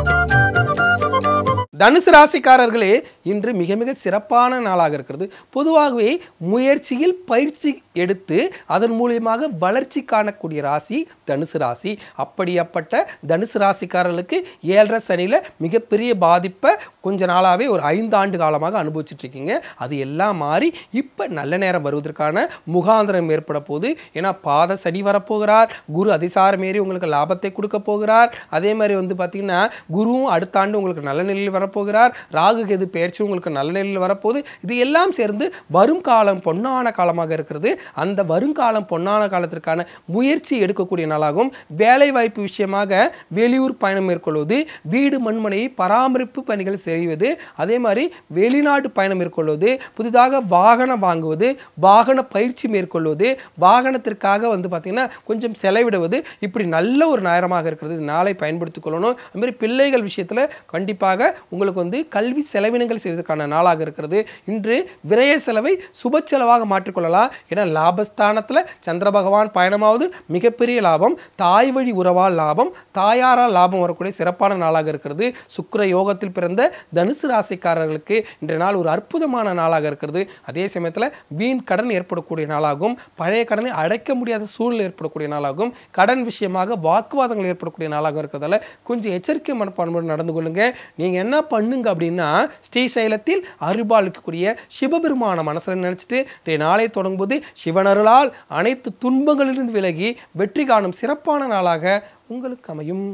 தனுசு ராசிக்காரர்களே இன்று மிக மிக சிறப்பான நாளாக இருக்கிறது பொதுவாகவே முயற்சியில் பயிற்சி எடுத்து அதன் மூலியமாக வளர்ச்சி காணக்கூடிய ராசி தனுசு ராசி அப்படியாப்பட்ட தனுசு ராசிக்காரர்களுக்கு ஏழரை சனியில் மிகப்பெரிய பாதிப்பை கொஞ்ச நாளாகவே ஒரு ஐந்து ஆண்டு காலமாக அனுபவிச்சுட்டு இருக்கீங்க அது எல்லாம் மாறி இப்போ நல்ல நேரம் வருவதற்கான முகாந்திரம் ஏற்பட போகுது ஏன்னா பாத சனி வரப்போகிறார் குரு அதிசாரம் ஏறி உங்களுக்கு லாபத்தை கொடுக்க போகிறார் அதே மாதிரி வந்து பார்த்தீங்கன்னா குருவும் அடுத்த ஆண்டு உங்களுக்கு நல்ல நிலையில் வரப்போகிறார் ராகு கேது பெயர்ச்சி உங்களுக்கு நல்ல நிலையில் வரப்போகுது இது எல்லாம் சேர்ந்து வரும் காலம் பொன்னான காலமாக இருக்கிறது அந்த வருங்காலம் பொன்னான காலத்திற்கான முயற்சி எடுக்கக்கூடிய நாளாகும் வேலை வாய்ப்பு விஷயமாக வெளியூர் பயணம் மேற்கொள்வது வீடு மண்மனையை பராமரிப்பு பணிகள் செய்வது அதே மாதிரி வெளிநாட்டு பயணம் மேற்கொள்வது புதிதாக வாகனம் வாங்குவது வாகன பயிற்சி மேற்கொள்வது வாகனத்திற்காக வந்து பார்த்தீங்கன்னா கொஞ்சம் செலவிடுவது இப்படி நல்ல ஒரு நேரமாக இருக்கிறது இந்த நாளை பயன்படுத்திக் கொள்ளணும் அது மாதிரி பிள்ளைகள் விஷயத்தில் கண்டிப்பாக உங்களுக்கு வந்து கல்வி செலவினங்கள் செய்வதற்கான நாளாக இருக்கிறது இன்று விரய செலவை சுப செலவாக மாற்றிக்கொள்ளலாம் ஏன்னா லாபஸ்தானத்தில் சந்திர பகவான் பயணமாவது மிகப்பெரிய லாபம் தாய் வழி உறவால் லாபம் தாயாரால் லாபம் வரக்கூடிய சிறப்பான நாளாக இருக்கிறது சுக்கிர யோகத்தில் பிறந்த தனுசு ராசிக்காரர்களுக்கு இன்றைய நாள் ஒரு அற்புதமான நாளாக இருக்கிறது அதே சமயத்தில் வீண் கடன் ஏற்படக்கூடிய நாளாகும் பழைய கடனை அடைக்க முடியாத சூழ்நிலை ஏற்படக்கூடிய நாளாகும் கடன் விஷயமாக வாக்குவாதங்கள் ஏற்படக்கூடிய நாளாக இருக்கிறதால கொஞ்சம் எச்சரிக்கை மனப்பான்மையோடு நடந்து கொள்ளுங்க நீங்கள் என்ன பண்ணுங்க அப்படின்னா ஸ்ரீசைலத்தில் அருள்பாலிக்கக்கூடிய சிவபெருமான மனசில் நினச்சிட்டு இன்றைய நாளை தொடங்கும்போது சிவனருளால் அனைத்து துன்பங்களிலிருந்து விலகி வெற்றி காணும் சிறப்பான நாளாக உங்களுக்கு அமையும்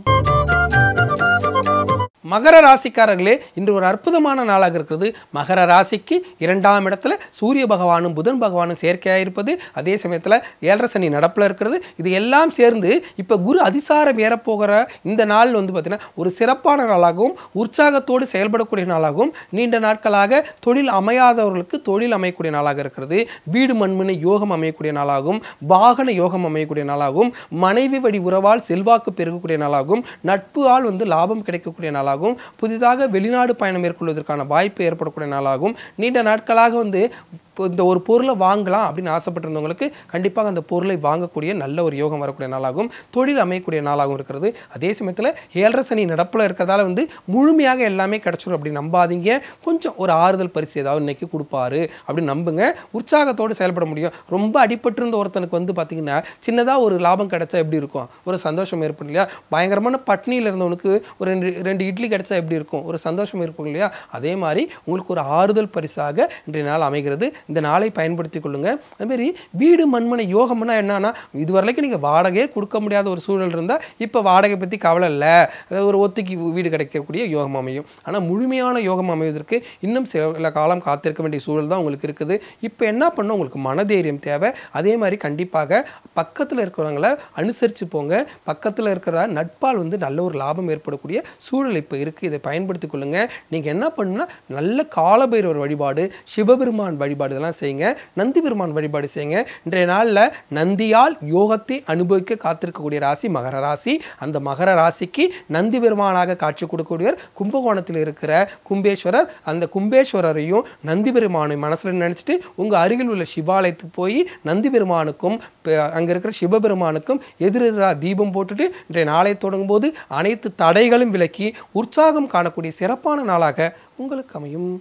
மகர ராசிக்காரர்களே இன்று ஒரு அற்புதமான நாளாக இருக்கிறது மகர ராசிக்கு இரண்டாம் இடத்துல சூரிய பகவானும் புதன் பகவானும் செயற்கையாக இருப்பது அதே சமயத்தில் ஏழரை சனி நடப்பில் இருக்கிறது இது எல்லாம் சேர்ந்து இப்போ குரு அதிசாரம் ஏறப்போகிற இந்த நாள் வந்து பார்த்தீங்கன்னா ஒரு சிறப்பான நாளாகவும் உற்சாகத்தோடு செயல்படக்கூடிய நாளாகவும் நீண்ட நாட்களாக தொழில் அமையாதவர்களுக்கு தொழில் அமையக்கூடிய நாளாக இருக்கிறது வீடு மண்மனை யோகம் அமையக்கூடிய நாளாகும் வாகன யோகம் அமையக்கூடிய நாளாகும் மனைவி வழி உறவால் செல்வாக்கு பெருகக்கூடிய நாளாகும் நட்பு ஆள் வந்து லாபம் கிடைக்கக்கூடிய நாளாகும் புதிதாக வெளிநாடு பயணம் மேற்கொள்வதற்கான வாய்ப்பு ஏற்படக்கூடிய நாளாகும் நீண்ட நாட்களாக வந்து இப்போ இந்த ஒரு பொருளை வாங்கலாம் அப்படின்னு ஆசைப்பட்டிருந்தவங்களுக்கு கண்டிப்பாக அந்த பொருளை வாங்கக்கூடிய நல்ல ஒரு யோகம் வரக்கூடிய நாளாகும் தொழில் அமையக்கூடிய நாளாகவும் இருக்கிறது அதே சமயத்தில் ஏழரை சனி நடப்பில் இருக்கிறதால வந்து முழுமையாக எல்லாமே கிடச்சிடும் அப்படி நம்பாதீங்க கொஞ்சம் ஒரு ஆறுதல் பரிசு ஏதாவது இன்னைக்கு கொடுப்பாரு அப்படின்னு நம்புங்க உற்சாகத்தோடு செயல்பட முடியும் ரொம்ப அடிபட்டிருந்த ஒருத்தனுக்கு வந்து பார்த்தீங்கன்னா சின்னதாக ஒரு லாபம் கிடைச்சா எப்படி இருக்கும் ஒரு சந்தோஷம் ஏற்படும் இல்லையா பயங்கரமான பட்னியில் இருந்தவனுக்கு ஒரு ரெண்டு ரெண்டு இட்லி கிடைச்சா எப்படி இருக்கும் ஒரு சந்தோஷம் இருக்கும் இல்லையா அதே மாதிரி உங்களுக்கு ஒரு ஆறுதல் பரிசாக இன்றைய நாள் அமைகிறது இந்த நாளை பயன்படுத்திக் கொள்ளுங்க அதுமாரி வீடு மண்மனை யோகம்னா என்னன்னா இது வரைக்கும் நீங்கள் வாடகையே கொடுக்க முடியாத ஒரு சூழல் இருந்தால் இப்போ வாடகை பற்றி கவலை இல்லை அதாவது ஒரு ஒத்திக்கு வீடு கிடைக்கக்கூடிய யோகம் அமையும் ஆனால் முழுமையான யோகம் அமைவதற்கு இன்னும் சில காலம் காத்திருக்க வேண்டிய சூழல் தான் உங்களுக்கு இருக்குது இப்போ என்ன பண்ணணும் உங்களுக்கு மனதைரியம் தேவை அதே மாதிரி கண்டிப்பாக பக்கத்தில் இருக்கிறவங்கள அனுசரித்து போங்க பக்கத்தில் இருக்கிற நட்பால் வந்து நல்ல ஒரு லாபம் ஏற்படக்கூடிய சூழல் இப்போ இருக்குது இதை பயன்படுத்திக் கொள்ளுங்க நீங்கள் என்ன பண்ணுன்னா நல்ல காலபைரவர் வழிபாடு சிவபெருமான் வழிபாடு வழிபாடு இதெல்லாம் செய்யுங்க நந்தி பெருமான் வழிபாடு செய்யுங்க இன்றைய நாளில் நந்தியால் யோகத்தை அனுபவிக்க காத்திருக்கக்கூடிய ராசி மகர ராசி அந்த மகர ராசிக்கு நந்தி பெருமானாக காட்சி கொடுக்கக்கூடியவர் கும்பகோணத்தில் இருக்கிற கும்பேஸ்வரர் அந்த கும்பேஸ்வரரையும் நந்தி பெருமானை மனசில் நினச்சிட்டு உங்கள் அருகில் உள்ள சிவாலயத்துக்கு போய் நந்தி பெருமானுக்கும் அங்கே இருக்கிற சிவபெருமானுக்கும் எதிரெதிராக தீபம் போட்டுட்டு இன்றைய நாளை தொடங்கும் போது அனைத்து தடைகளும் விலக்கி உற்சாகம் காணக்கூடிய சிறப்பான நாளாக உங்களுக்கு அமையும்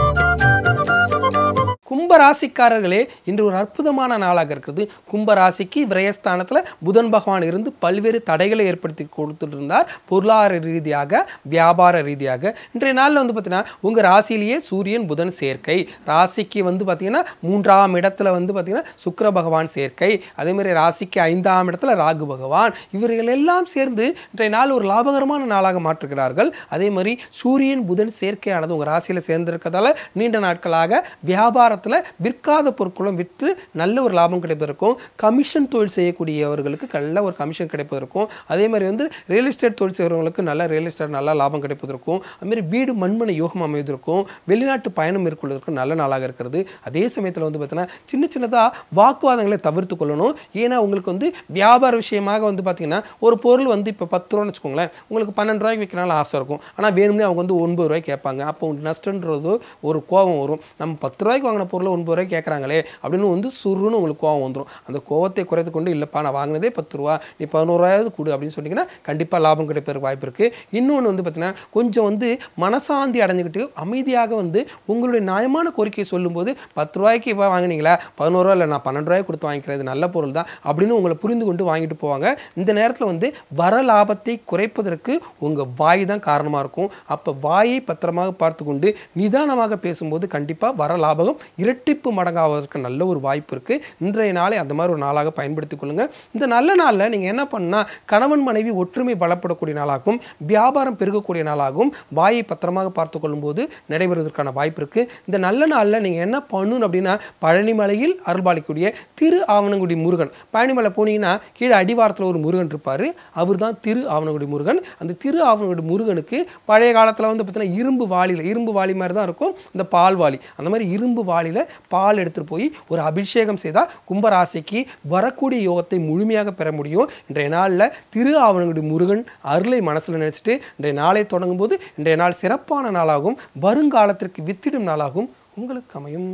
கும்ப ராசிக்காரர்களே இன்று ஒரு அற்புதமான நாளாக இருக்கிறது கும்ப ராசிக்கு விரயஸ்தானத்தில் புதன் பகவான் இருந்து பல்வேறு தடைகளை ஏற்படுத்தி கொடுத்துட்டு இருந்தார் பொருளாதார ரீதியாக வியாபார ரீதியாக இன்றைய நாளில் வந்து பார்த்தீங்கன்னா உங்கள் ராசியிலேயே சூரியன் புதன் சேர்க்கை ராசிக்கு வந்து பார்த்தீங்கன்னா மூன்றாம் இடத்துல வந்து பார்த்தீங்கன்னா சுக்கிர பகவான் சேர்க்கை அதே மாதிரி ராசிக்கு ஐந்தாம் இடத்துல ராகு பகவான் இவர்கள் எல்லாம் சேர்ந்து இன்றைய நாள் ஒரு லாபகரமான நாளாக மாற்றுகிறார்கள் அதே மாதிரி சூரியன் புதன் சேர்க்கையானது உங்கள் ராசியில் சேர்ந்திருக்கிறதால நீண்ட நாட்களாக வியாபாரத்தில் விற்காத பொருட்களும் விற்று நல்ல ஒரு லாபம் கிடைப்பதற்கும் கமிஷன் தொழில் செய்யக்கூடியவர்களுக்கு நல்ல ஒரு கமிஷன் கிடைப்பதற்கும் அதே மாதிரி வந்து ரியல் எஸ்டேட் தொழில் செய்கிறவங்களுக்கு நல்ல ரியல் எஸ்டேட் நல்ல லாபம் கிடைப்பதற்கும் அதுமாரி வீடு மண்மனை யோகம் அமைவதற்கும் வெளிநாட்டு பயணம் மேற்கொள்வதற்கும் நல்ல நாளாக இருக்கிறது அதே சமயத்தில் வந்து பார்த்தீங்கன்னா சின்ன சின்னதாக வாக்குவாதங்களை தவிர்த்து கொள்ளணும் ஏன்னா உங்களுக்கு வந்து வியாபார விஷயமாக வந்து பார்த்தீங்கன்னா ஒரு பொருள் வந்து இப்போ பத்து ரூபான்னு வச்சுக்கோங்களேன் உங்களுக்கு பன்னெண்டு ரூபாய்க்கு விற்கனால ஆசை இருக்கும் ஆனால் வேணும்னே அவங்க வந்து ஒன்பது ரூபாய்க்கு கேட்பாங்க அப்போ உங்களுக்கு நஷ்டன்றது ஒரு கோபம் வரும் நம்ம பத்து ரூபாய்க்கு வாங்கின பொருளை ஒன்பது ரூபாய்க்கு கேட்குறாங்களே அப்படின்னு வந்து சுருன்னு உங்களுக்கு கோவம் வந்துடும் அந்த கோவத்தை குறைத்து கொண்டு இல்லைப்பா நான் வாங்கினதே பத்து ரூபா நீ பதினோருவாயாவது கொடு அப்படின்னு சொன்னீங்கன்னா கண்டிப்பாக லாபம் கிடைப்பதற்கு வாய்ப்பு இருக்குது இன்னொன்று வந்து பார்த்தீங்கன்னா கொஞ்சம் வந்து மனசாந்தி அடைஞ்சுக்கிட்டு அமைதியாக வந்து உங்களுடைய நியாயமான கோரிக்கையை சொல்லும்போது பத்து ரூபாய்க்கு இப்போ வாங்கினீங்களா பதினோரு ரூபா இல்லை நான் பன்னெண்டு ரூபாய்க்கு கொடுத்து வாங்கிக்கிறது நல்ல பொருள் தான் அப்படின்னு உங்களை புரிந்து கொண்டு வாங்கிட்டு போவாங்க இந்த நேரத்தில் வந்து வர லாபத்தை குறைப்பதற்கு உங்கள் வாய் தான் காரணமாக இருக்கும் அப்போ வாயை பத்திரமாக பார்த்து கொண்டு நிதானமாக பேசும்போது கண்டிப்பாக வர லாபகம் இரட்டிப்பு மடங்காவதற்கு நல்ல ஒரு வாய்ப்பு இருக்குது இன்றைய நாளை அந்த மாதிரி ஒரு நாளாக பயன்படுத்திக் கொள்ளுங்கள் இந்த நல்ல நாளில் நீங்கள் என்ன பண்ணால் கணவன் மனைவி ஒற்றுமை பலப்படக்கூடிய நாளாகவும் வியாபாரம் பெருகக்கூடிய நாளாகவும் வாயை பத்திரமாக பார்த்து கொள்ளும்போது நடைபெறுவதற்கான வாய்ப்பு இருக்குது இந்த நல்ல நாளில் நீங்கள் என்ன பண்ணணும் அப்படின்னா பழனிமலையில் அருள்பாலிக்கூடிய திரு ஆவணங்குடி முருகன் பழனிமலை போனீங்கன்னா கீழே அடிவாரத்தில் ஒரு முருகன் இருப்பார் அவர் தான் திரு ஆவணங்குடி முருகன் அந்த திரு ஆவணங்குடி முருகனுக்கு பழைய காலத்தில் வந்து பார்த்தீங்கன்னா இரும்பு வாளியில் இரும்பு வாளி மாதிரி தான் இருக்கும் இந்த பால் வாளி அந்த மாதிரி இரும்பு வாளியில் பால் எடுத்துகிட்டு போய் ஒரு அபிஷேகம் செய்தால் கும்பராசிக்கு வரக்கூடிய யோகத்தை முழுமையாக பெற முடியும் இன்றைய நாளில் திரு ஆவணங்குடி முருகன் அருளை மனசில் நினைச்சிட்டு இன்றைய நாளை தொடங்கும் போது இன்றைய நாள் சிறப்பான நாளாகும் வருங்காலத்திற்கு வித்திடும் நாளாகும் உங்களுக்கு அமையும்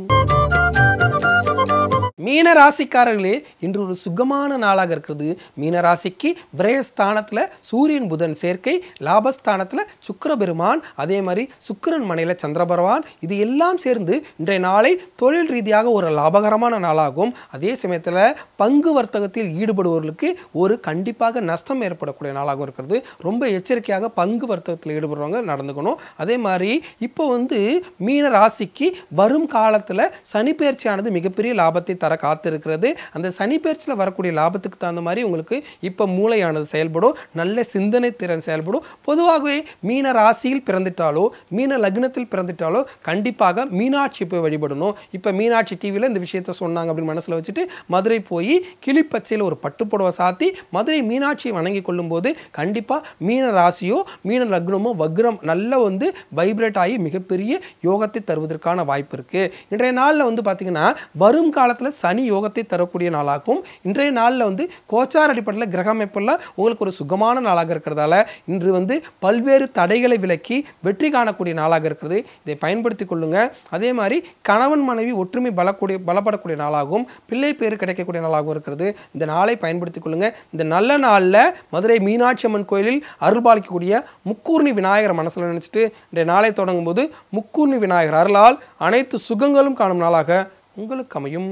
மீன ராசிக்காரர்களே இன்று ஒரு சுகமான நாளாக இருக்கிறது மீன ராசிக்கு விரயஸ்தானத்தில் சூரியன் புதன் சேர்க்கை லாபஸ்தானத்தில் சுக்கிர பெருமான் அதே மாதிரி சுக்கிரன் மனையில் சந்திர பகவான் இது எல்லாம் சேர்ந்து இன்றைய நாளை தொழில் ரீதியாக ஒரு லாபகரமான நாளாகும் அதே சமயத்தில் பங்கு வர்த்தகத்தில் ஈடுபடுபவர்களுக்கு ஒரு கண்டிப்பாக நஷ்டம் ஏற்படக்கூடிய நாளாகவும் இருக்கிறது ரொம்ப எச்சரிக்கையாக பங்கு வர்த்தகத்தில் ஈடுபடுறவங்க நடந்துக்கணும் அதே மாதிரி இப்போ வந்து மீன ராசிக்கு வரும் காலத்தில் சனிப்பெயர்ச்சியானது மிகப்பெரிய லாபத்தை தர காத்திருக்கிறது அந்த சனிப்பெயர்ச்சியில் வரக்கூடிய லாபத்துக்கு தகுந்த மாதிரி உங்களுக்கு இப்போ மூளையானது செயல்படும் நல்ல சிந்தனை திறன் செயல்படும் பொதுவாகவே மீன ராசியில் பிறந்துட்டாலோ மீன லக்னத்தில் பிறந்துட்டாலோ கண்டிப்பாக மீனாட்சி போய் வழிபடணும் இப்போ மீனாட்சி டிவியில் இந்த விஷயத்த சொன்னாங்க அப்படின்னு மனசில் வச்சுட்டு மதுரை போய் கிளிப்பச்சையில் ஒரு பட்டுப்புடவை சாத்தி மதுரை மீனாட்சியை வணங்கி கொள்ளும்போது கண்டிப்பாக மீன ராசியோ மீன லக்னமோ வக்ரம் நல்ல வந்து வைப்ரேட் ஆகி மிகப்பெரிய யோகத்தை தருவதற்கான வாய்ப்பு இருக்குது இன்றைய நாளில் வந்து பார்த்திங்கன்னா வரும் காலத்தில் சனி யோகத்தை தரக்கூடிய நாளாகும் இன்றைய நாளில் வந்து கோச்சார் அடிப்படையில் கிரக அமைப்பெல்லாம் உங்களுக்கு ஒரு சுகமான நாளாக இருக்கிறதால இன்று வந்து பல்வேறு தடைகளை விலக்கி வெற்றி காணக்கூடிய நாளாக இருக்கிறது இதை பயன்படுத்தி கொள்ளுங்க அதே மாதிரி கணவன் மனைவி ஒற்றுமை பலக்கூடிய பலப்படக்கூடிய நாளாகவும் பிள்ளை பேர் கிடைக்கக்கூடிய நாளாகவும் இருக்கிறது இந்த நாளை பயன்படுத்திக் கொள்ளுங்க இந்த நல்ல நாளில் மதுரை மீனாட்சி அம்மன் கோயிலில் அருள்பாலிக்கக்கூடிய முக்கூர்ணி விநாயகர் மனசில் நினைச்சிட்டு இன்றைய நாளை தொடங்கும் போது முக்கூர்ணி விநாயகர் அருளால் அனைத்து சுகங்களும் காணும் நாளாக உங்களுக்கு அமையும்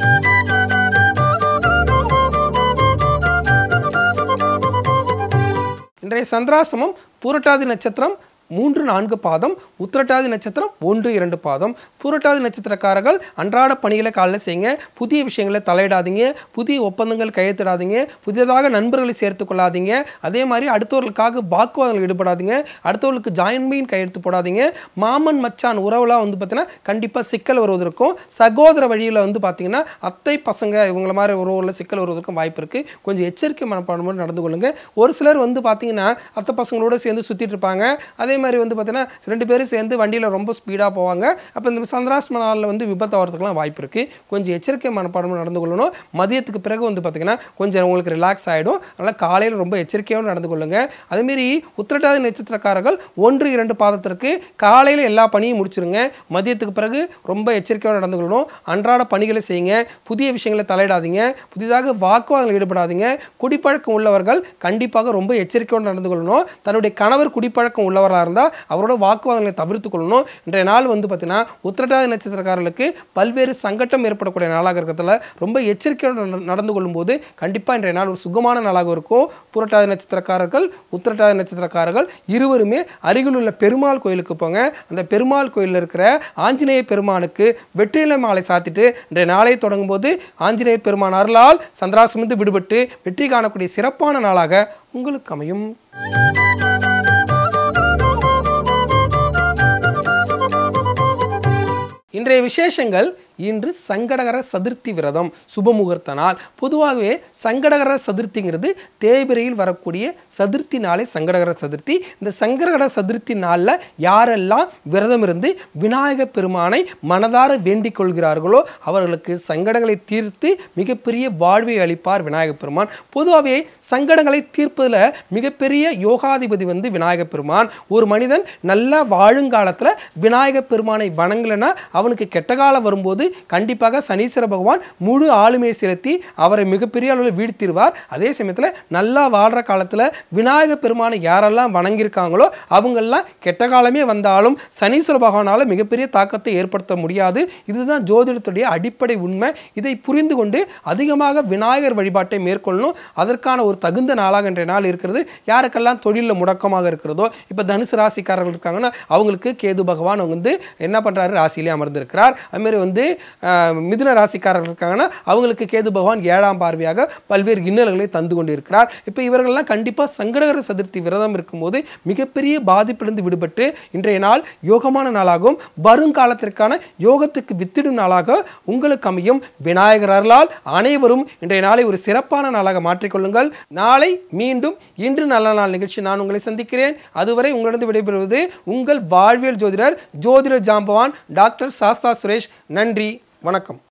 இன்றைய சந்திராசிரமம் பூரட்டாதி நட்சத்திரம் மூன்று நான்கு பாதம் உத்திரட்டாதி நட்சத்திரம் ஒன்று இரண்டு பாதம் பூரட்டாதி நட்சத்திரக்காரர்கள் அன்றாட பணிகளை காலையில் செய்யுங்க புதிய விஷயங்களை தலையிடாதீங்க புதிய ஒப்பந்தங்கள் கையெழுத்திடாதீங்க புதியதாக நண்பர்களை சேர்த்து கொள்ளாதீங்க அதே மாதிரி அடுத்தவர்களுக்காக வாக்குவாதங்கள் ஈடுபடாதீங்க அடுத்தவர்களுக்கு ஜாயின் மீன் கையெழுத்து போடாதீங்க மாமன் மச்சான் உறவுலாம் வந்து பார்த்தீங்கன்னா கண்டிப்பாக சிக்கல் வருவதற்கும் சகோதர வழியில் வந்து பார்த்தீங்கன்னா அத்தை பசங்க இவங்கள மாதிரி உறவுகளில் சிக்கல் வருவதற்கும் வாய்ப்பு இருக்குது கொஞ்சம் எச்சரிக்கை மனப்பான்மையோடு நடந்து கொள்ளுங்க ஒரு சிலர் வந்து பார்த்தீங்கன்னா அத்தை பசங்களோட சேர்ந்து சுற்றிட்டு இருப்பாங்க அதே மாதிரி வந்து பார்த்தீங்கன்னா ரெண்டு பேரும் சேர்ந்து வண்டியில் ரொம்ப ஸ்பீடாக போவாங்க அப்போ இந்த சந்திராஷ்டம நாளில் வந்து விபத்து ஆகிறதுக்குலாம் வாய்ப்பு இருக்குது கொஞ்சம் எச்சரிக்கை மனப்பாடம் நடந்து கொள்ளணும் மதியத்துக்கு பிறகு வந்து பார்த்தீங்கன்னா கொஞ்சம் உங்களுக்கு ரிலாக்ஸ் ஆகிடும் அதனால் காலையில் ரொம்ப எச்சரிக்கையோடு நடந்து கொள்ளுங்க அதேமாரி உத்திரட்டாதி நட்சத்திரக்காரர்கள் ஒன்று இரண்டு பாதத்திற்கு காலையில் எல்லா பணியும் முடிச்சிருங்க மதியத்துக்கு பிறகு ரொம்ப எச்சரிக்கையோடு நடந்து கொள்ளணும் அன்றாட பணிகளை செய்யுங்க புதிய விஷயங்களை தலையிடாதீங்க புதிதாக வாக்குவாதங்கள் ஈடுபடாதீங்க குடிப்பழக்கம் உள்ளவர்கள் கண்டிப்பாக ரொம்ப எச்சரிக்கையோடு நடந்து கொள்ளணும் தன்னுடைய கணவர் குடிப்பழக்கம் உள்ளவராக இருந்தால் அவரோட வாக்குவாதங்களை தவிர்த்து கொள்ளணும் இன்றைய நாள் வந்து பார்த்தீங்கன்னா உத்திரட்டாதி நட்சத்திரக்காரர்களுக்கு பல்வேறு சங்கட்டம் ஏற்படக்கூடிய நாளாக இருக்கிறதுல ரொம்ப எச்சரிக்கையோடு நட- நடந்து கொள்ளும்போது கண்டிப்பாக இன்றைய நாள் ஒரு சுகமான நாளாக இருக்கும் புரட்டாதி நட்சத்திரக்காரர்கள் உத்திரட்டாதி நட்சத்திரக்காரர்கள் இருவருமே அருகில் உள்ள பெருமாள் கோயிலுக்கு போங்க அந்த பெருமாள் கோயிலில் இருக்கிற ஆஞ்சநேய பெருமானுக்கு வெற்றிலை மாலை சாத்திட்டு இன்றைய நாளை தொடங்கும் போது ஆஞ்சநேய பெருமான் அருளால் சந்திராசிரமிருந்து விடுபட்டு வெற்றி காணக்கூடிய சிறப்பான நாளாக உங்களுக்கு அமையும் இன்றைய விசேஷங்கள் இன்று சங்கடகர சதுர்த்தி விரதம் சுபமுகூர்த்த நாள் பொதுவாகவே சங்கடகர சதுர்த்திங்கிறது தேய்பிரையில் வரக்கூடிய சதுர்த்தி நாளே சங்கடகர சதுர்த்தி இந்த சங்கடகர சதுர்த்தி நாளில் யாரெல்லாம் விரதம் இருந்து விநாயக பெருமானை மனதார வேண்டிக் கொள்கிறார்களோ அவர்களுக்கு சங்கடங்களை தீர்த்து மிகப்பெரிய வாழ்வை அளிப்பார் விநாயக பெருமான் பொதுவாகவே சங்கடங்களை தீர்ப்பதில் மிகப்பெரிய யோகாதிபதி வந்து விநாயக பெருமான் ஒரு மனிதன் நல்லா வாழுங்காலத்தில் விநாயக பெருமானை வணங்கலைன்னா அவனுக்கு கெட்ட காலம் வரும்போது கண்டிப்பாக சனீஸ்வர பகவான் முழு ஆளுமையை செலுத்தி அவரை மிகப்பெரிய அளவில் வீழ்த்திடுவார் அதே சமயத்தில் நல்லா வாழ்கிற காலத்தில் விநாயக பெருமானை யாரெல்லாம் வணங்கியிருக்காங்களோ அவங்கெல்லாம் கெட்ட காலமே வந்தாலும் சனீஸ்வர பகவானால் மிகப்பெரிய தாக்கத்தை ஏற்படுத்த முடியாது இதுதான் ஜோதிடத்துடைய அடிப்படை உண்மை இதை புரிந்து கொண்டு அதிகமாக விநாயகர் வழிபாட்டை மேற்கொள்ளணும் அதற்கான ஒரு தகுந்த நாளாக இன்றைய நாள் இருக்கிறது யாருக்கெல்லாம் தொழிலில் முடக்கமாக இருக்கிறதோ இப்போ தனுசு ராசிக்காரர்கள் இருக்காங்கன்னா அவங்களுக்கு கேது பகவான் வந்து என்ன பண்ணுறாரு ராசியிலே அமர்ந்திருக்கிறார் அதுமாரி வந்து ஆஹ், மிதுன ராசிக்காரர்கள் இருக்காங்கன்னா அவங்களுக்கு கேது பகவான் ஏழாம் பார்வையாக பல்வேறு இன்னல்களை தந்து கொண்டு இருக்கிறார் இப்போ இவர்கள்லாம் கண்டிப்பாக சங்கடகர சதுர்த்தி விரதம் இருக்கும்போது மிகப்பெரிய பாதிப்பிலிருந்து விடுபட்டு இன்றைய நாள் யோகமான நாளாகவும் வருங்காலத்திற்கான யோகத்துக்கு வித்திடும் நாளாக உங்களுக்கு அமையும் விநாயகர் அருளால் அனைவரும் இன்றைய நாளை ஒரு சிறப்பான நாளாக மாற்றிக்கொள்ளுங்கள் நாளை மீண்டும் இன்று நல்ல நாள் நிகழ்ச்சி நான் உங்களை சந்திக்கிறேன் அதுவரை உங்களிடம் விடைபெறுவது உங்கள் வாழ்வியல் ஜோதிடர் ஜோதிடர் ஜாம்பவான் டாக்டர் சாஸ்தா சுரேஷ் நன்றி வணக்கம்